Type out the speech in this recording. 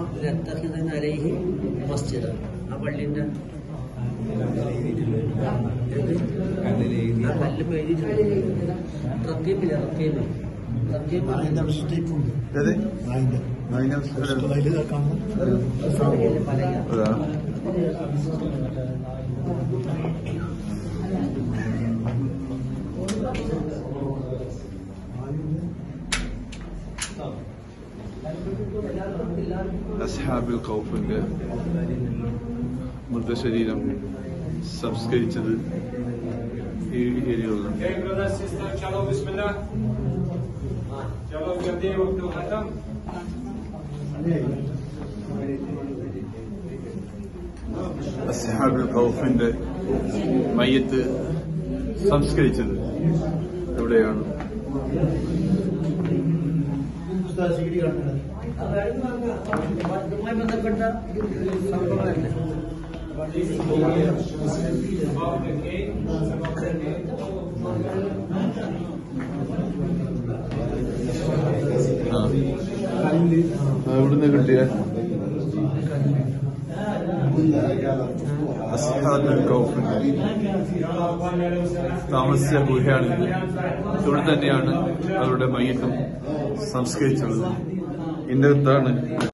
ലത്തഹിദൻ അലൈഹി മസ്ജിദ് ആ പള്ളിന്റെ ഏത്? ആ കല്ല് എഴുതിയിട്ടുണ്ട് റത്തീബില്ല റത്തീബ് റത്തീബ് അതിന്റെ മിസ്റ്റേക്ക് ഉണ്ട് ഏത് അതിന്റെ അതിനെ അതിൽ കാണുന്നു പലക അതാ അസ്ഹാബിൽ കൗഫിന്റെ മൃതശരീരം സംസ്കരിച്ചത് ഈ ഏരിയകളിലാണ് Okay, brothers, sisters, chalo, bismillah. Chalo, jabde waqt khatam. അസ്ഹാബിൽ കൗഫിന്റെ മയ്യത്ത് സംസ്കരിച്ചത് എവിടെയാണ് അതുമായി ബന്ധപ്പെട്ട സംഭവമല്ലേ About the cake, about the cake. ആ എവിടുന്ന് കിട്ടിയ അസ്ഹാബിൽ കൗഫിന്റെ താമസിച്ച ഗുഹയാണിത് ഇവിടെ തന്നെയാണ് അവരുടെ മയ്യത്തും സംസ്കരിച്ചുള്ളത് ഇതിന്റെ അടുത്താണ്